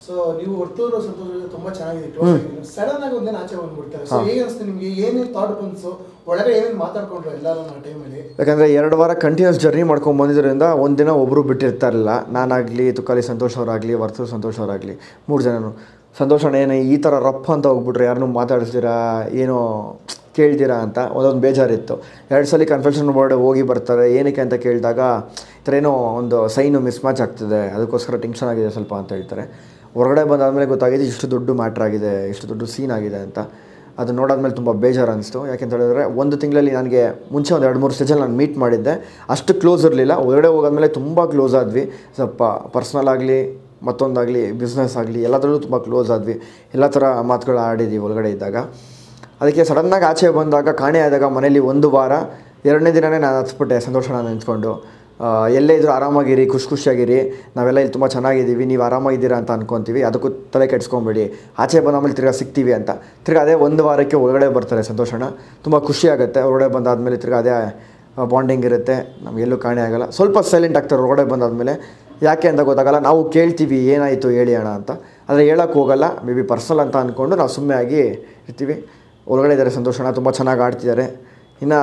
So ನೀವು ವರ್ತೂರು ಸಂತೋಷ ಜೊತೆ ತುಂಬಾ ಚೆನ್ನಾಗಿದೆ ಕ್ಲೋಸ್ ಆಗಿದ್ದೀರಿ ಸಡನ್ ಆಗಿ ಒಂದೇನು ಆಚೆ ಬಂದ್ಬಿಡ್ತಾರೆ ಸೊ ಹೇಗೆ ಅನಿಸ್ತು ನಿಮ್ಗೆ ಏನೇನು ಥಾಟ್ ಬಂತು ಒಳಗಡೆ ಏನೇನು ಮಾತಾಡ್ಕೊಂಡ್ರು ಎಲ್ಲರೂ ಆ ಟೈಮಲ್ಲಿ ಯಾಕಂದರೆ ಎರಡು ವಾರ ಕಂಟಿನ್ಯೂಸ್ ಜರ್ನಿ ಮಾಡ್ಕೊಂಡು ಬಂದಿದ್ದರಿಂದ ಒಂದಿನ ಒಬ್ಬರು ಬಿಟ್ಟಿರ್ತಾ ಇರಲಿಲ್ಲ ನಾನಾಗಲಿ ತುಕಾಲಿ ಸಂತೋಷ್ ಅವರಾಗಲಿ ವರ್ತೂರು ಸಂತೋಷ್ ಅವರಾಗಲಿ ಮೂರು ಜನನು ಸಂತೋಷ್ ಅಣ್ಣ ಏನು ಈ ಥರ ರಫ್ ಅಂತ ಹೋಗ್ಬಿಟ್ರೆ ಯಾರನ್ನೂ ಮಾತಾಡಿಸ್ತೀರಾ ಏನೋ ಕೇಳ್ತೀರಾ ಅಂತ ಒಂದೊಂದು ಬೇಜಾರಿತ್ತು ಎರಡು ಸಲ ಕನ್ಫೆಷನ್ ಬೋರ್ಡ್ ಹೋಗಿ ಬರ್ತಾರೆ ಏನಕ್ಕೆ ಅಂತ ಕೇಳಿದಾಗ ಈ ಥರ ಏನೋ ಒಂದು ಸೈನು ಮಿಸ್ ಮ್ಯಾಚ್ ಆಗ್ತಿದೆ ಅದಕ್ಕೋಸ್ಕರ ಟೆನ್ಷನ್ ಆಗಿದೆ ಸ್ವಲ್ಪ ಅಂತ ಹೇಳ್ತಾರೆ ಹೊರಗಡೆ ಬಂದಾದಮೇಲೆ ಗೊತ್ತಾಗಿದೆ ಇಷ್ಟು ದೊಡ್ಡ ಮ್ಯಾಟ್ರ್ ಆಗಿದೆ ಇಷ್ಟು ದೊಡ್ಡ ಸೀನ್ ಆಗಿದೆ ಅಂತ ಅದು ನೋಡಾದ್ಮೇಲೆ ತುಂಬ ಬೇಜಾರು ಅನಿಸ್ತು ಯಾಕೆಂತ ಹೇಳಿದ್ರೆ ಒಂದು ತಿಂಗಳಲ್ಲಿ ನನಗೆ ಮುಂಚೆ ಒಂದು ಎರಡು ಮೂರು ಸ್ಟೇಜಲ್ಲಿ ನಾನು ಮೀಟ್ ಮಾಡಿದ್ದೆ ಅಷ್ಟು ಕ್ಲೋಸ್ ಇರಲಿಲ್ಲ ಹೊರಗಡೆ ಹೋಗಾದ್ಮೇಲೆ ತುಂಬ ಕ್ಲೋಸ್ ಆದ್ವಿ ಸ್ವಲ್ಪ ಪರ್ಸ್ನಲ್ ಆಗಲಿ ಮತ್ತೊಂದಾಗಲಿ ಬಿಸ್ನೆಸ್ ಆಗಲಿ ಎಲ್ಲದರಲ್ಲೂ ತುಂಬ ಕ್ಲೋಸ್ ಆದ್ವಿ ಎಲ್ಲ ಥರ ಮಾತುಗಳು ಆಡಿದ್ದೀವಿ ಒಳಗಡೆ ಇದ್ದಾಗ ಅದಕ್ಕೆ ಸಡನ್ನಾಗಿ ಆಚೆ ಬಂದಾಗ ಕಾಣೆ ಆದಾಗ ಮನೇಲಿ ಒಂದು ವಾರ ಎರಡನೇ ದಿನವೇ ನಾನು ಹತ್ಬಿಟ್ಟೆ ಸಂತೋಷನ ನಿಂತ್ಕೊಂಡು ಆ, ಎಲ್ಲೇ ಇದ್ರೂ ಆರಾಮಾಗಿರಿ ಖುಷಿ ಖುಷಿಯಾಗಿರಿ ನಾವೆಲ್ಲ ಇಲ್ಲಿ ತುಂಬ ಚೆನ್ನಾಗಿದ್ದೀವಿ ನೀವು ಆರಾಮಾಗಿದ್ದೀರಾ ಅಂತ ಅನ್ಕೊತೀವಿ ಅದಕ್ಕೂ ತಲೆ ಕೆಡ್ಸ್ಕೊಂಬೇಡಿ ಆಚೆ ಬಂದಾದ್ಮೇಲೆ ತಿರ್ಗಾ ಸಿಗ್ತೀವಿ ಅಂತ ತಿರ್ಗಾ ಅದೇ ಒಂದು ವಾರಕ್ಕೆ ಒಳಗಡೆ ಬರ್ತಾರೆ ಸಂತೋಷಣ ತುಂಬ ಖುಷಿ ಆಗುತ್ತೆ ಹೊರಗಡೆ ಬಂದಾದಮೇಲೆ ತಿರ್ಗಾ ಅದೇ ಬಾಂಡಿಂಗ್ ಇರುತ್ತೆ ನಮಗೆಲ್ಲೂ ಕಾಣೆ ಆಗಲ್ಲ ಸ್ವಲ್ಪ ಸೈಲೆಂಟ್ ಆಗ್ತಾರೆ ಹೊರಗಡೆ ಬಂದಾದಮೇಲೆ ಯಾಕೆ ಅಂತ ಗೊತ್ತಾಗಲ್ಲ ನಾವು ಕೇಳ್ತೀವಿ ಏನಾಯಿತು ಹೇಳಿ ಅಣ್ಣ ಅಂತ ಆದರೆ ಹೇಳೋಕ್ಕೆ ಹೋಗಲ್ಲ ಮೇ ಬಿ ಪರ್ಸನಲ್ ಅಂತ ಅಂದ್ಕೊಂಡು ನಾವು ಸುಮ್ಮನೆ ಆಗಿ ಇರ್ತೀವಿ ಒಳಗಡೆ ಇದ್ದಾರೆ ಸಂತೋಷಣ ತುಂಬ ಚೆನ್ನಾಗಿ ಆಡ್ತಿದ್ದಾರೆ ಇನ್ನು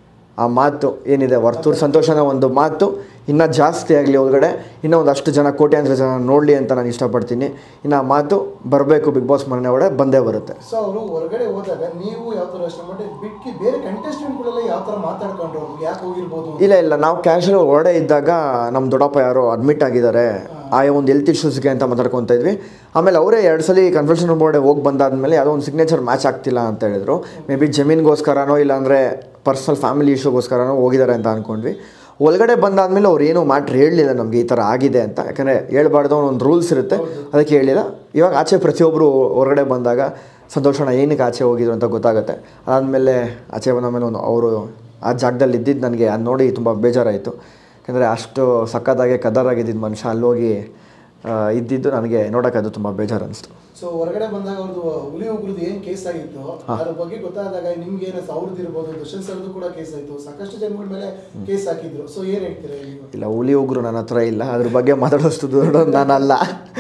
ಆ ಮಾತು ಏನಿದೆ ವರ್ತೂರು ಸಂತೋಷನ ಒಂದು ಮಾತು ಇನ್ನೂ ಜಾಸ್ತಿ ಆಗಲಿ ಒಳಗಡೆ ಇನ್ನೂ ಒಂದಷ್ಟು ಜನ ಕೋಟ್ಯಾಂತರ ಜನ ನೋಡಲಿ ಅಂತ ನಾನು ಇಷ್ಟಪಡ್ತೀನಿ ಇನ್ನು ಆ ಮಾತು ಬರಬೇಕು ಬಿಗ್ ಬಾಸ್ ಮನೆ ಒಳಗಡೆ ಬಂದೇ ಬರುತ್ತೆ ಸೊ ಅವರು ಹೊರಗಡೆ ಹೋದಾಗ ನೀವು ಯಾವ ಥರ ಯೋಚನೆ ಮಾಡಿ ಬಿಟ್ಟು ಬೇರೆ ಕಂಟೆಸ್ಟೆಂಟ್ಗಳೆಲ್ಲ ಯಾವ ಥರ ಮಾತಾಡ್ಕೊಂಡ್ರು ಅವ್ರಿಗೆ ಯಾಕೆ ಹೋಗಿರ್ಬೋದು ಇಲ್ಲ ಇಲ್ಲ ನಾವು ಕ್ಯಾಶುವಲ್ ಹೊರಗಡೆ ಇದ್ದಾಗ ನಮ್ಮ ದೊಡ್ಡಪ್ಪ ಯಾರೋ ಅಡ್ಮಿಟ್ ಆಗಿದ್ದಾರೆ ಆ ಒಂದು ಹೆಲ್ತ್ ಇಶ್ಯೂಸ್ಗೆ ಅಂತ ಮಾತಾಡ್ಕೊತಾ ಇದ್ವಿ ಆಮೇಲೆ ಅವರೇ ಎರಡು ಸಲ ಕನ್ಫೆಷನ್ ಬೋರ್ಡೆ ಹೋಗಿ ಬಂದಾದ್ಮೇಲೆ ಯಾವುದೋ ಒಂದು ಸಿಗ್ನೇಚರ್ ಮ್ಯಾಚ್ ಆಗ್ತಿಲ್ಲ ಅಂತ ಹೇಳಿದ್ರು ಮೇ ಬಿ ಜಮೀನ್ಗೋಸ್ಕರನೋ ಇಲ್ಲಾಂದರೆ ಪರ್ಸನಲ್ ಫ್ಯಾಮಿಲಿ ಇಶ್ಯೂಗೋಸ್ಕರನೋ ಹೋಗಿದ್ದಾರೆ ಅಂತ ಅಂದ್ಕೊಂಡ್ವಿ ಒಳಗಡೆ ಬಂದಾದ್ಮೇಲೆ ಅವ್ರು ಏನೂ ಮ್ಯಾಟ್ರ್ ಹೇಳಲಿಲ್ಲ ನಮಗೆ ಈ ಥರ ಆಗಿದೆ ಅಂತ ಯಾಕಂದರೆ ಹೇಳ್ಬಾರ್ದು ಅನ್ನೋ ಒಂದು ರೂಲ್ಸ್ ಇರುತ್ತೆ ಅದಕ್ಕೆ ಹೇಳಿಲ್ಲ ಇವಾಗ ಆಚೆ ಪ್ರತಿಯೊಬ್ಬರು ಹೊರಗಡೆ ಬಂದಾಗ ಸಂತೋಷಣ ಏನಕ್ಕೆ ಆಚೆ ಹೋಗಿದ್ರು ಅಂತ ಗೊತ್ತಾಗುತ್ತೆ ಅದಾದಮೇಲೆ ಆಚೆ ಬಂದ ಮೇಲೆ ಒಂದು ಅವರು ಆ ಜಾಗದಲ್ಲಿ ಇದ್ದಿದ್ದು ನನಗೆ ಅದು ನೋಡಿ ತುಂಬ ಬೇಜಾರಾಯಿತು ಯಾಕಂದರೆ ಅಷ್ಟು ಸಕ್ಕತ್ತಾಗೆ ಕದರಾಗಿದ್ದಿದ್ದು ಮನುಷ್ಯ ಅಲ್ಲೋಗಿ ಆ, ಇದ್ದಿದ್ದು ನನಗೆ ನೋಡೋಕೆ ಅದು ತುಂಬ ಬೇಜಾರು ಅನಿಸ್ತು ಸೊ ಹೊರಗಡೆ ಬಂದಾಗ ಅವ್ರದ್ದು ಹುಲಿ ಉಗ್ರದ್ದು ಏನ್ ಕೇಸ್ ಆಗಿತ್ತು ಅದ್ರ ಬಗ್ಗೆ ಗೊತ್ತಾದಾಗ ನಿಮ್ಗೆ ಏನು ಅವ್ರದ್ದು ಇರ್ಬೋದು ದರ್ಶನ್ ಸರ್ದು ಕೂಡ ಕೇಸ್ ಆಯ್ತು ಸಾಕಷ್ಟು ಜನಗಳ ಮೇಲೆ ಕೇಸ್ ಹಾಕಿದ್ರು ಸೊ ಏನ್ ಹೇಳ್ತೀರಾ ನೀವು ಇಲ್ಲ ಹುಲಿ ಉಗ್ರು ನನ್ನ ಹತ್ರ ಇಲ್ಲ ಅದ್ರ ಬಗ್ಗೆ ಮಾತಾಡೋಷ್ಟು ದೊಡ್ಡ ನಾನಲ್ಲ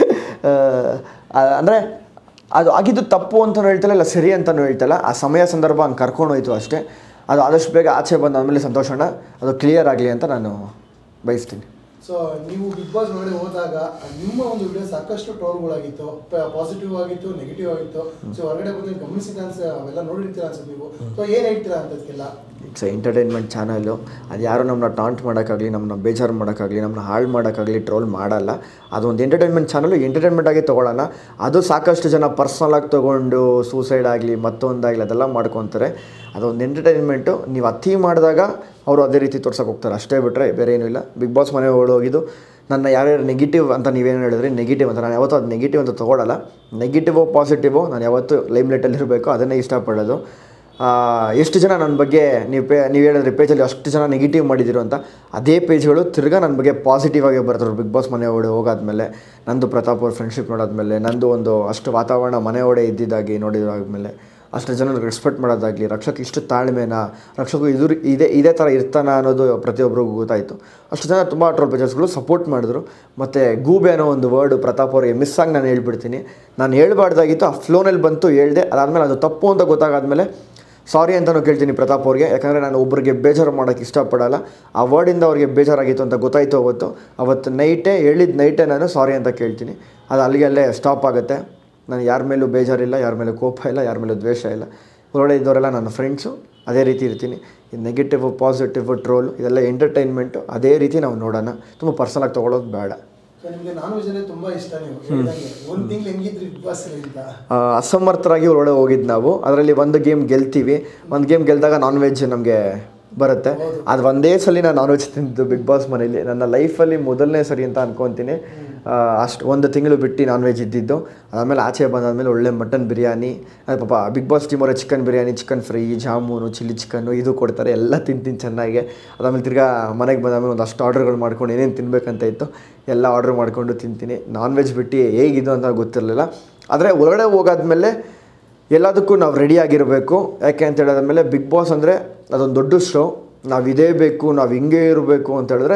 ಅಂದರೆ ಅದು ಆಗಿದ್ದು ತಪ್ಪು ಅಂತಲೂ ಹೇಳ್ತಲ್ಲ ಇಲ್ಲ ಸರಿ ಅಂತಲೂ ಹೇಳ್ತಲ್ಲ ಆ ಸಮಯ ಸಂದರ್ಭ ಹಂಗೆ ಕರ್ಕೊಂಡು ಹೋಯ್ತು ಅಷ್ಟೇ ಅದು ಆದಷ್ಟು ಬೇಗ ಆಚೆ ಬಂದ ಆದಮೇಲೆ ಸಂತೋಷಣ ಅದು ಕ್ಲಿಯರ್ ಆಗಲಿ ಅಂತ ನಾನು ಬಯಸ್ತೀನಿ ಸೊ ನೀವು ಬಿಗ್ ಬಾಸ್ ಒಳಗಡೆ ಹೋದಾಗ ನಿಮ್ಮ ಒಂದು ವಿಡಿಯೋ ಸಾಕಷ್ಟು ಟ್ರೋಲ್ಗಳಾಗಿತ್ತು ಪಾಸಿಟಿವ್ ಆಗಿತ್ತು ನೆಗೆಟಿವ್ ಆಗಿತ್ತು ಸೊ ಹೊರಗಡೆ ಬಂದು ಗಮನಿಸಿದ ಅನ್ಸ ಅವೆಲ್ಲ ನೋಡಿರ್ತೀರ ಅನ್ಸುತ್ತೆ ನೀವು ಸೊ ಏನ್ ಹೇಳ್ತೀರಾ ಅಂತದಕ್ಕೆಲ್ಲ ಇಟ್ಸ್ ಎಂಟರ್ಟೈನ್ಮೆಂಟ್ ಚಾನಲ್ಲು ಅದು ಯಾರು ನಮ್ಮನ್ನ ಟಾಂಟ್ ಮಾಡೋಕ್ಕಾಗಲಿ ನಮ್ಮನ್ನ ಬೇಜಾರು ಮಾಡೋಕ್ಕಾಗಲಿ ನಮ್ಮನ್ನ ಹಾಳು ಮಾಡೋಕ್ಕಾಗಲಿ ಟ್ರೋಲ್ ಮಾಡಲ್ಲ ಅದೊಂದು ಎಂಟರ್ಟೈನ್ಮೆಂಟ್ ಚಾನಲು ಎಂಟರ್ಟೈನ್ಮೆಂಟ್ ಆಗಿ ತೊಗೊಳ್ಳೋಣ ಅದು ಸಾಕಷ್ಟು ಜನ ಪರ್ಸ್ನಲಾಗಿ ತೊಗೊಂಡು ಸೂಸೈಡ್ ಆಗಲಿ ಮತ್ತೊಂದಾಗಲಿ ಅದೆಲ್ಲ ಮಾಡ್ಕೊತಾರೆ ಅದೊಂದು ಎಂಟರ್ಟೈನ್ಮೆಂಟು ನೀವು ಅತಿ ಮಾಡಿದಾಗ ಅವರು ಅದೇ ರೀತಿ ತೋರ್ಸೋಕೆ ಹೋಗ್ತಾರೆ ಅಷ್ಟೇ ಬಿಟ್ಟರೆ ಬೇರೆ ಏನೂ ಇಲ್ಲ ಬಿಗ್ ಬಾಸ್ ಮನೆ ಹೋಗಿದ್ದು ನನ್ನ ಯಾರ್ಯಾರು ನೆಗೆಟಿವ್ ಅಂತ ನೀವೇನು ಹೇಳಿದ್ರೆ ನೆಗೆಟಿವ್ ಅಂತ ನಾನು ಯಾವತ್ತೂ ಅದು ನೆಗೆಟಿವ್ ಅಂತ ತೊಗೊಳಲ್ಲ ನೆಗೆಟಿವು ಪಾಸಿಟಿವು ನಾನು ಯಾವತ್ತೂ ಲೈಮ್ ಲೈಟಲ್ಲಿ ಇರಬೇಕು ಅದನ್ನೇ ಇಷ್ಟಪಡೋದು ಆ, ಎಷ್ಟು ಜನ ನನ್ನ ಬಗ್ಗೆ ನೀವು ಪೇ ನೀವು ಹೇಳಿದ್ರಿ ಪೇಜಲ್ಲಿ ಅಷ್ಟು ಜನ ನೆಗೆಟಿವ್ ಮಾಡಿದ್ದೀರೋ ಅಂತ ಅದೇ ಪೇಜ್ಗಳು ತಿರ್ಗಾ ನನ್ನ ಬಗ್ಗೆ ಪಾಸಿಟಿವ್ ಆಗಿ ಬರ್ತಾರೆ ಬಿಗ್ ಬಾಸ್ ಮನೆ ಒಡೆ ಹೋಗಾದ್ಮೇಲೆ ನಂದು ಪ್ರತಾಪ್ ಅವ್ರ ಫ್ರೆಂಡ್ಶಿಪ್ ನೋಡಾದ್ಮೇಲೆ ನಂದು ಒಂದು ಅಷ್ಟು ವಾತಾವರಣ ಮನೆ ಒಡೆ ಇದ್ದಿದ್ದಾಗಿ ನೋಡಿದಾದ್ಮೇಲೆ ಅಷ್ಟು ಜನ ರೆಸ್ಪೆಕ್ಟ್ ಮಾಡೋದಾಗಲಿ ರಕ್ಷಕ್ ಇಷ್ಟು ತಾಳ್ಮೆನ ರಕ್ಷಕು ಇದು ಇದೇ ಇದೇ ಥರ ಇರ್ತಾನ ಅನ್ನೋದು ಪ್ರತಿಯೊಬ್ಬರಿಗೂ ಗೊತ್ತಾಯಿತು ಅಷ್ಟು ಜನ ತುಂಬ ಟ್ರೋಲ್ ಪೇಜಸ್ಗಳು ಸಪೋರ್ಟ್ ಮಾಡಿದ್ರು ಮತ್ತು ಗೂಬೆ ಅನ್ನೋ ಒಂದು ವರ್ಡು ಪ್ರತಾಪ್ ಅವರಿಗೆ ಮಿಸ್ ಆಗಿ ನಾನು ಹೇಳ್ಬಿಡ್ತೀನಿ ನಾನು ಹೇಳ್ಬಾರ್ದಾಗಿತ್ತು ಆ ಫ್ಲೋನಲ್ಲಿ ಬಂತು ಹೇಳ್ದೆ ಅದಾದಮೇಲೆ ಅದು ತಪ್ಪು ಅಂತ ಗೊತ್ತಾಗಾದ್ಮೇಲೆ ಸಾರಿ ಅಂತಲೂ ಕೇಳ್ತೀನಿ ಪ್ರತಾಪ್ ಅವ್ರಿಗೆ ಯಾಕಂದರೆ ನಾನು ಒಬ್ಬರಿಗೆ ಬೇಜಾರು ಮಾಡೋಕ್ಕೆ ಇಷ್ಟಪಡಲ್ಲ ಆ ವರ್ಡಿಂದ ಅವ್ರಿಗೆ ಬೇಜಾರಾಗಿತ್ತು ಅಂತ ಗೊತ್ತಾಯಿತು ಅವತ್ತು ಅವತ್ತು ನೈಟೇ ಹೇಳಿದ ನೈಟೇ ನಾನು ಸಾರಿ ಅಂತ ಕೇಳ್ತೀನಿ ಅದು ಅಲ್ಲಿಗೆ ಅಲ್ಲೇ ಸ್ಟಾಪ್ ಆಗುತ್ತೆ ನಾನು ಯಾರ ಮೇಲೂ ಬೇಜಾರಿಲ್ಲ ಯಾರ ಮೇಲೂ ಕೋಪ ಇಲ್ಲ ಯಾರ ಮೇಲೂ ದ್ವೇಷ ಇಲ್ಲ ಹೊರಗಡೆ ಇದ್ದವರೆಲ್ಲ ನನ್ನ ಫ್ರೆಂಡ್ಸು ಅದೇ ರೀತಿ ಇರ್ತೀನಿ ಈ ನೆಗೆಟಿವ್ ಪಾಸಿಟಿವ್ ಟ್ರೋಲು ಇದೆಲ್ಲ ಎಂಟರ್ಟೈನ್ಮೆಂಟು ಅದೇ ರೀತಿ ನಾವು ನೋಡೋಣ ತುಂಬ ಪರ್ಸನಲಾಗಿ ತೊಗೊಳೋದು ಬೇಡ ಸೊ ನಿಮ್ಗೆ ನಾನ್ ವೆಜ್ ಅಂದ್ರೆ ತುಂಬಾ ಇಷ್ಟ ನೀವು ಹೇಳ್ದಂಗೆ ಒಂದ್ ತಿಂಗಳು ಹೆಂಗಿದ್ರಿ ಬಿಗ್ ಬಾಸ್ ಅಂತ ಆ, ಅಸಮರ್ಥರಾಗಿ ಹೊರಗಡೆ ಹೋಗಿದ್ದು ನಾವು ಅದರಲ್ಲಿ ಒಂದು ಗೇಮ್ ಗೆಲ್ತೀವಿ ಒಂದು ಗೇಮ್ ಗೆಲ್ದಾಗ ನಾನ್ ವೆಜ್ ನಮಗೆ ಬರುತ್ತೆ ಅದು ಒಂದೇ ಸಲ ನಾನು ನಾನ್ ವೆಜ್ ತಿಂದಿದ್ದು ಬಿಗ್ ಬಾಸ್ ಮನೇಲಿ ನನ್ನ ಲೈಫಲ್ಲಿ ಮೊದಲನೇ ಸರಿ ಅಂತ ಅನ್ಕೊತೀನಿ ಅಷ್ಟು ಒಂದು ತಿಂಗಳು ಬಿಟ್ಟು ನಾನ್ ವೆಜ್ ಇದ್ದಿದ್ದು ಅದಾದಮೇಲೆ ಆಚೆ ಬಂದಾದಮೇಲೆ ಒಳ್ಳೆ ಮಟನ್ ಬಿರಿಯಾನಿ ಅದು ಪಾಪ ಬಿಗ್ ಬಾಸ್ ಟೀಮ್ ಅವರ chicken biryani chicken fry jamun chilli chicken ಇದು ಕೊಡ್ತಾರೆ ಎಲ್ಲ ತಿಂತೀನಿ ಚೆನ್ನಾಗಿ ಅದಾದಮೇಲೆ ತಿರ್ಗಾ ಮನೆಗೆ ಬಂದಾದ್ಮೇಲೆ ಒಂದು ಅಷ್ಟು ಆರ್ಡ್ರ್ಗಳು ಮಾಡ್ಕೊಂಡು ಏನೇನು ತಿನ್ಬೇಕಂತ ಇತ್ತು ಎಲ್ಲ ಆರ್ಡ್ರ್ ಮಾಡ್ಕೊಂಡು ತಿಂತೀನಿ ನಾನ್ ವೆಜ್ ಬಿಟ್ಟು ಹೇಗಿದ್ದು ಅಂತ ಗೊತ್ತಿರಲಿಲ್ಲ ಆದರೆ ಒಳಗಡೆ ಹೋಗಾದ್ಮೇಲೆ ಎಲ್ಲದಕ್ಕೂ ನಾವು ರೆಡಿ ಆಗಿರಬೇಕು ಯಾಕೆ ಅಂತ ಹೇಳಿದ್ಮೇಲೆ ಬಿಗ್ ಬಾಸ್ ಅಂದರೆ ಅದೊಂದು ದೊಡ್ಡ ಶೋ ನಾವು ಇದೇ ಬೇಕು ನಾವು ಹಿಂಗೆ ಇರಬೇಕು ಅಂತ ಹೇಳಿದ್ರೆ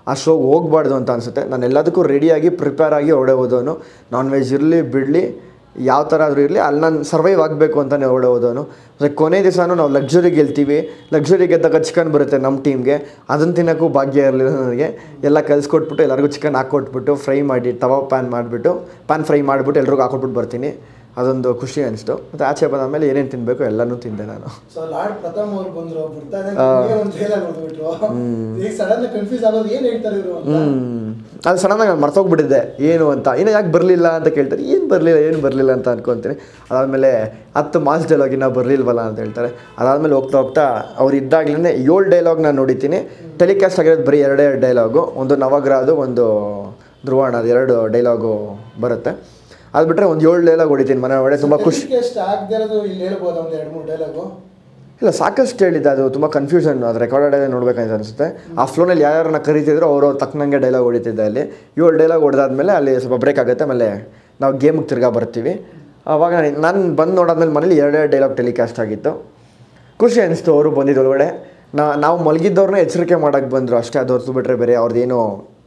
ಆ ಶೋಗೆ ಹೋಗ್ಬಾರ್ದು ಅಂತ ಅನಿಸುತ್ತೆ ನಾನು ಎಲ್ಲದಕ್ಕೂ ರೆಡಿಯಾಗಿ ಪ್ರಿಪೇರ್ ಆಗಿ ಹೊರಡೆ ಹೋದವನು ನಾನ್ ವೆಜ್ ಇರಲಿ ಬಿಡಲಿ ಯಾವ ಥರ ಆದರೂ ಇರಲಿ ಅಲ್ಲಿ ನಾನು ಸರ್ವೈವ್ ಆಗಬೇಕು ಅಂತಲೇ ಹೊರಡೆ ಹೋದವನು ಮತ್ತು ಕೊನೆ ದಿವಸನೂ ನಾವು ಲಕ್ಸುರಿ ಗೆಲ್ತೀವಿ ಲಕ್ಸುರಿ ಗೆದ್ದಾಗ ಚಿಕನ್ ಬರುತ್ತೆ ನಮ್ಮ ಟೀಮ್ಗೆ ಅದನ್ನು ತಿನ್ನೋಕ್ಕೂ ಭಾಗ್ಯ ಇರಲಿಲ್ಲ ನನಗೆ ಎಲ್ಲ ಕಲಿಸ್ಕೊಟ್ಬಿಟ್ಟು ಎಲ್ಲರಿಗೂ ಚಿಕನ್ ಹಾಕ್ಕೊಟ್ಬಿಟ್ಟು ಫ್ರೈ ಮಾಡಿ ತವಾ ಪ್ಯಾನ್ ಮಾಡಿಬಿಟ್ಟು ಪ್ಯಾನ್ ಫ್ರೈ ಮಾಡಿಬಿಟ್ಟು ಎಲ್ರಿಗೂ ಹಾಕ್ಕೊಟ್ಬಿಟ್ಟು ಬರ್ತೀನಿ ಅದೊಂದು ಖುಷಿ ಅನಿಸ್ತು ಮತ್ತು ಆಚೆ ಬಂದಾದ್ಮೇಲೆ ಏನೇನು ತಿನ್ನಬೇಕು ಎಲ್ಲನೂ ತಿಂದೆ ನಾನು ಸೊ ಲಾರ್ಡ್ ಪ್ರಥಮ್ ಅವ್ರು ಬಂದ್ರು ಬರ್ತಾ ಇದ್ದಂಗೆ ಒಂದು ಡೈಲಾಗ್ ಹೊಡೆದ್ಬಿಟ್ರು ಈಗ ಸಡನ್ ಕನ್ಫ್ಯೂಸ್ ಆಗೋದು ಏನ್ ಹೇಳ್ತಾರೆ ಇವರು ಅಂತ ಹ್ಮ್. ಅದು ಸಡನ್ನಾಗಿ ನಾನು ಮರ್ತೋಗ್ಬಿಟ್ಟಿದ್ದೆ ಏನು ಅಂತ ಇನ್ನು ಯಾಕೆ ಬರಲಿಲ್ಲ ಅಂತ ಕೇಳ್ತಾರೆ ಏನು ಬರಲಿಲ್ಲ ಏನು ಬರಲಿಲ್ಲ ಅಂತ ಅನ್ಕೊತೀನಿ ಅದಾದಮೇಲೆ ಹತ್ತು ಮಾಸ್ ಡೈಲಾಗ್ ಇನ್ನೂ ಬರಲಿಲ್ವಲ್ಲ ಅಂತ ಹೇಳ್ತಾರೆ ಅದಾದಮೇಲೆ ಹೋಗ್ತಾ ಹೋಗ್ತಾ ಅವ್ರು ಇದ್ದಾಗಲೇ ಏಳು ಡೈಲಾಗ್ ನಾನು ನೋಡಿದ್ದೀನಿ ಟೆಲಿಕಾಸ್ಟ್ ಆಗಿರೋದು ಬರೀ ಎರಡೇ ಎರಡು ಡೈಲಾಗು ಒಂದು ನವಗ್ರಹದು ಒಂದು ಧ್ರುವಣ ಅದು ಎರಡು ಡೈಲಾಗು ಬರುತ್ತೆ ಅದು ಬಿಟ್ಟರೆ ಒಂದು ಏಳು ಡೈಲಾಗ್ ಹೊಡಿತೀನಿ ಮನೆ ಒಳಗಡೆ ತುಂಬ ಖುಷಿ ಎಷ್ಟು ಆಗದೆ ಇರೋದು ಇಲ್ಲಿ ಹೇಳ್ಬೋದು ಒಂದು ಎರಡು ಮೂರು ಡೈಲಾಗು ಇಲ್ಲ ಸಾಕಷ್ಟು ಹೇಳಿದ್ದೆ ಅದು ತುಂಬ ಕನ್ಫ್ಯೂಷನ್ ಅದು ರೆಕಾರ್ಡೆಡ್ ನೋಡ್ಬೇಕಂತ ಅನಿಸುತ್ತೆ ಆ ಫ್ಲೋನಲ್ಲಿ ಯಾರ್ಯಾರನ್ನ ಕರಿತಿದ್ರು ಅವರು ತಕ್ಕನಂಗೆ ಡೈಲಾಗ್ ಹೊಡಿತಿದ್ದೆ ಅಲ್ಲಿ ಏಳು ಡೈಲಾಗ್ ಹೊಡೆದಾದ್ಮೇಲೆ ಅಲ್ಲಿ ಸ್ವಲ್ಪ ಬ್ರೇಕ್ ಆಗುತ್ತೆ ಆಮೇಲೆ ನಾವು ಗೇಮಿಗೆ ತಿರ್ಗಾ ಬರ್ತೀವಿ ಆವಾಗ ನಾನು ಬಂದು ನೋಡಾದ್ಮೇಲೆ ಮನೇಲಿ ಎರಡೆರಡು ಡೈಲಾಗ್ ಟೆಲಿಕಾಸ್ಟ್ ಆಗಿತ್ತು ಖುಷಿ ಅನಿಸ್ತು ಅವರು ಬಂದಿದ್ದು ಒಳಗಡೆ ನಾ ನಾವು ಮಲಗಿದ್ದವ್ರನ್ನ ಎಚ್ಚರಿಕೆ ಮಾಡೋಕ್ಕೆ ಬಂದರು ಅಷ್ಟೇ ಅದು ಹೊರತು ಬಿಟ್ಟರೆ ಬೇರೆ ಅವ್ರದ್ದೇನು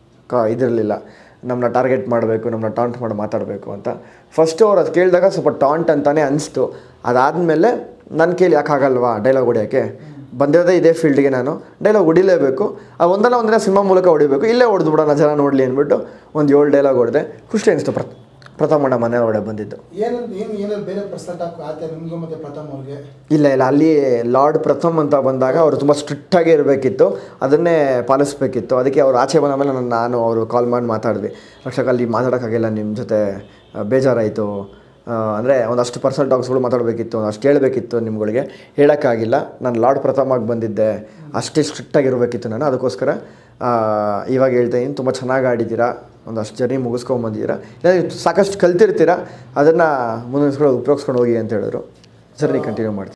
ಕ ಇದಿರಲಿಲ್ಲ ನಮ್ಮನ್ನ ಟಾರ್ಗೆಟ್ ಮಾಡಬೇಕು ನಮ್ಮನ್ನ ಟಾಂಟ್ ಮಾಡಿ ಮಾತಾಡಬೇಕು ಅಂತ ಫಸ್ಟು ಅವ್ರು ಅದು ಕೇಳಿದಾಗ ಸ್ವಲ್ಪ ಟಾಂಟ್ ಅಂತಲೇ ಅನಿಸ್ತು ಅದಾದಮೇಲೆ ನನ್ನ ಕೇಳಿ ಯಾಕೆ ಆಗಲ್ವಾ ಡೈಲಾಗ್ ಹೊಡಿಯೋಕ್ಕೆ ಬಂದಿರೋದೇ ಇದೇ ಫೀಲ್ಡ್ಗೆ ನಾನು ಡೈಲಾಗ್ ಹೊಡಿಲೇಬೇಕು ಆ ಒಂದಲ್ಲ ಒಂದಿನ ಸಿನಿಮಾ ಮೂಲಕ ಹೊಡಿಬೇಕು ಇಲ್ಲೇ ಹೊಡೆದು ಬಿಡೋಣ ಜನ ನೋಡಲಿ ಅಂದ್ಬಿಟ್ಟು ಒಂದು ಏಳು ಡೈಲಾಗ್ ಹೊಡೆದೆ ಖುಷಿ ಅನಿಸ್ತು ಪ್ರ ಪ್ರಥಮಣ್ಣ ಮನೆ ಒಳಗಡೆ ಬಂದಿದ್ದು ಏನಂತ ಏನು ಏನಾದ್ರು ಬೇರೆ ಪರ್ಸೆಂಟ್ ಆಗುತ್ತೆ ನಿಮ್ಗೆ ಮತ್ತೆ ಪ್ರಥಮ್ ಅವ್ರಿಗೆ ಇಲ್ಲ ಇಲ್ಲ ಅಲ್ಲಿ ಲಾರ್ಡ್ ಪ್ರಥಮ್ ಅಂತ ಬಂದಾಗ ಅವರು ತುಂಬ ಸ್ಟ್ರಿಕ್ಟಾಗೇ ಇರಬೇಕಿತ್ತು ಅದನ್ನೇ ಪಾಲಿಸ್ಬೇಕಿತ್ತು ಅದಕ್ಕೆ ಅವ್ರು ಆಚೆ ಬಂದ ಮೇಲೆ ನಾನು ನಾನು ಅವರು ಕಾಲ್ ಮಾಡಿ ಮಾತಾಡಿದ್ವಿ ರಕ್ಷಕ ಅಲ್ಲಿ ಮಾತಾಡೋಕ್ಕಾಗಿಲ್ಲ ನಿಮ್ಮ ಜೊತೆ ಆ, ಬೇಜಾರಾಯಿತು ಅಂದರೆ ಒಂದಷ್ಟು ಪರ್ಸನಲ್ ಟಾಕ್ಸ್ಗಳು ಮಾತಾಡಬೇಕಿತ್ತು ಒಂದಷ್ಟು ಹೇಳಬೇಕಿತ್ತು ನಿಮ್ಗಳಿಗೆ ಹೇಳೋಕ್ಕಾಗಿಲ್ಲ ನಾನು ಲಾರ್ಡ್ ಪ್ರಥಮಾಗಿ ಬಂದಿದ್ದೆ ಅಷ್ಟೇ ಸ್ಟ್ರಿಕ್ಟಾಗಿರಬೇಕಿತ್ತು ನಾನು ಅದಕ್ಕೋಸ್ಕರ ಆ, ಇವಾಗ ಹೇಳ್ತಾ ಇದ್ದೀನಿ ತುಂಬ ಚೆನ್ನಾಗಿ ಆಡಿದ್ದೀರಾ ಒಂದಷ್ಟು ಜರ್ನಿ ಮುಗಿಸ್ಕೊಂಬಂದಿದ್ದೀರಾ ಇಲ್ಲ ಸಾಕಷ್ಟು ಕಲ್ತಿರ್ತೀರಾ ಅದನ್ನು ಮುಂದಿನ ಉಪಯೋಗಿಸ್ಕೊಂಡು ಹೋಗಿ ಅಂತ ಹೇಳಿದ್ರು ಜರ್ನಿ ಕಂಟಿನ್ಯೂ ಮಾಡ್ತೀನಿ